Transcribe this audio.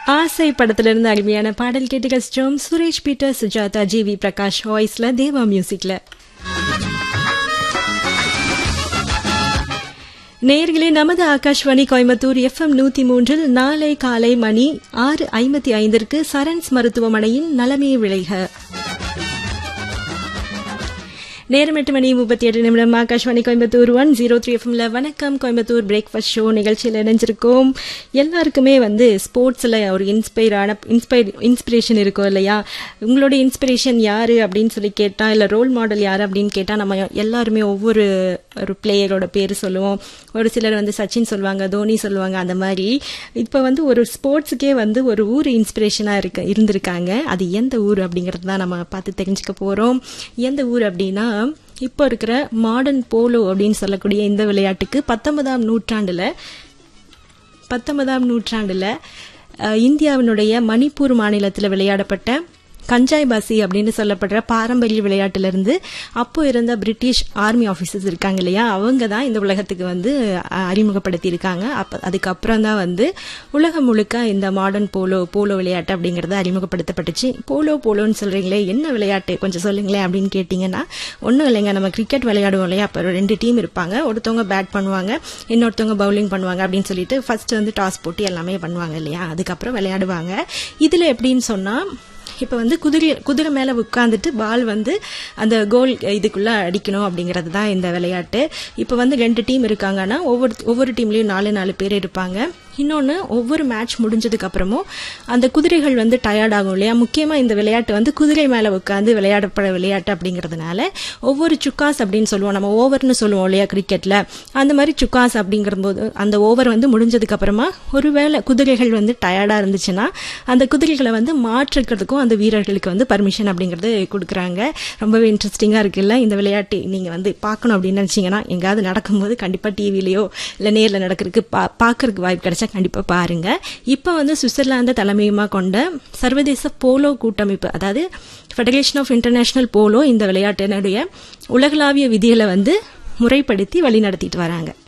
ஆசை படத்திலிருந்து அருமையான பாடல் கேட்டு கஷ்டம் Suresh Peter Sujatha G V Prakash வாய்ஸ்ல தேவா மியூசிக்ல நேர்களே நமது ஆகாஷ்வாணி கோயம்புத்தூர் எஃப்எம் நூத்தி மூன்றில் நாளை காலை மணி ஆறு ஐம்பத்தி ஐந்திற்கு சரண்ஸ் மருத்துவமனையின் நலமே விளைக நேரம் எட்டு மணி முப்பத்தி எட்டு நிமிடம் Akashvani Coimbatore one zero three எஃப்எம்ல வணக்கம் கோயம்புத்தூர் பிரேக்ஃபாஸ்ட் ஷோ நிகழ்ச்சியில் இணைஞ்சிருக்கோம் எல்லாருக்குமே வந்து ஸ்போர்ட்ஸில் ஒரு இன்ஸ்பைரான இன்ஸ்பைர் இன்ஸ்பிரேஷன் இருக்கும் இல்லையா உங்களோட இன்ஸ்பிரேஷன் யாரு அப்படின்னு சொல்லி கேட்டால் இல்லை ரோல் மாடல் யாரு அப்படின்னு கேட்டால் நம்ம எல்லாருமே ஒவ்வொரு ஒரு பிளேயரோட பேர் சொல்லுவோம் ஒரு சிலர் வந்து சச்சின் சொல்லுவாங்க தோனி சொல்லுவாங்க அந்த மாதிரி இப்போ வந்து ஒரு ஸ்போர்ட்ஸுக்கே வந்து ஒரு ஊர் இன்ஸ்பிரேஷனாக இருக்கு இருந்திருக்காங்க அது எந்த ஊர் அப்படிங்கிறது தான் நம்ம பார்த்து தெரிஞ்சுக்க போகிறோம் எந்த ஊர் அப்படின்னா இப்போ இருக்கிற மாடர்ன் போலோ அப்படின்னு சொல்லக்கூடிய இந்த விளையாட்டுக்கு பத்தொன்பதாம் நூற்றாண்டில் பத்தொன்பதாம் நூற்றாண்டில் இந்தியாவினுடைய மணிப்பூர் மாநிலத்தில் விளையாடப்பட்ட கஞ்சாய் பாசி அப்படின்னு சொல்லப்படுற பாரம்பரிய விளையாட்டுலேருந்து அப்போ இருந்த பிரிட்டிஷ் ஆர்மி ஆஃபீஸர்ஸ் இருக்காங்க இல்லையா அவங்க தான் இந்த உலகத்துக்கு வந்து அறிமுகப்படுத்தியிருக்காங்க அப்போ அதுக்கப்புறம் தான் வந்து உலகம் முழுக்க இந்த மாடர்ன் போலோ போலோ விளையாட்டு அப்படிங்கிறது அறிமுகப்படுத்தப்பட்டுச்சு போலோ போலோன்னு சொல்கிறீங்களே என்ன விளையாட்டு கொஞ்சம் சொல்லுங்களேன் அப்படின்னு கேட்டிங்கன்னா ஒன்றும் இல்லைங்க நம்ம கிரிக்கெட் விளையாடுவோம் இல்லையா அப்போ ரெண்டு டீம் இருப்பாங்க ஒருத்தவங்க பேட் பண்ணுவாங்க இன்னொருத்தவங்க பவுலிங் பண்ணுவாங்க அப்படின்னு சொல்லிட்டு ஃபர்ஸ்ட் வந்து டாஸ் போட்டு எல்லாமே பண்ணுவாங்க இல்லையா அதுக்கப்புறம் விளையாடுவாங்க இதில் எப்படின்னு சொன்னால் இப்போ வந்து குதிரை குதிரை மேலே உட்காந்துட்டு பால் வந்து அந்த கோல் இதுக்குள்ளே அடிக்கணும் அப்படிங்கிறது தான் இந்த விளையாட்டு இப்போ வந்து ரெண்டு டீம் இருக்காங்கன்னா ஒவ்வொரு ஒவ்வொரு டீம்லேயும் நாலு நாலு பேர் இருப்பாங்க இன்னொன்று ஒவ்வொரு மேட்ச் முடிஞ்சதுக்கு அப்புறமும் அந்த குதிரைகள் வந்து டயர்ட் ஆகும் இல்லையா முக்கியமாக இந்த விளையாட்டு வந்து குதிரை மேலே உட்காந்து விளையாடப்பட விளையாட்டு அப்படிங்கிறதுனால ஒவ்வொரு சுக்காஸ் அப்படின்னு சொல்லுவோம் நம்ம ஓவர்னு சொல்லுவோம் இல்லையா கிரிக்கெட்டில் அந்த மாதிரி சுக்காஸ் அப்படிங்கிற போது அந்த ஓவர் வந்து முடிஞ்சதுக்கு அப்புறமா ஒருவேளை குதிரைகள் வந்து டயர்டாக இருந்துச்சுன்னா அந்த குதிரைகளை வந்து மாற்றுக்கிறதுக்கும் அந்த வீரர்களுக்கு வந்து பர்மிஷன் அப்படிங்கிறது கொடுக்குறாங்க ரொம்பவே இன்ட்ரெஸ்டிங்காக இருக்குல்ல இந்த விளையாட்டு நீங்கள் வந்து பார்க்கணும் அப்படின்னு நினச்சிங்கன்னா எங்கேயாவது நடக்கும்போது கண்டிப்பாக டிவிலேயோ இல்லை நேரில் நடக்கிறதுக்கு பா பார்க்கறதுக்கு வாய்ப்பு கிடைச்சா கண்டிப்பாக பாருங்க இப்போ வந்து சுவிட்சர்லாந்து தலைமையுமாக கொண்ட சர்வதேச போலோ கூட்டமைப்பு அதாவது ஃபெடரேஷன் ஆஃப் இன்டர்நேஷனல் போலோ இந்த விளையாட்டினுடைய உலகளாவிய விதிகளை வந்து முறைப்படுத்தி வழி நடத்திட்டு வராங்க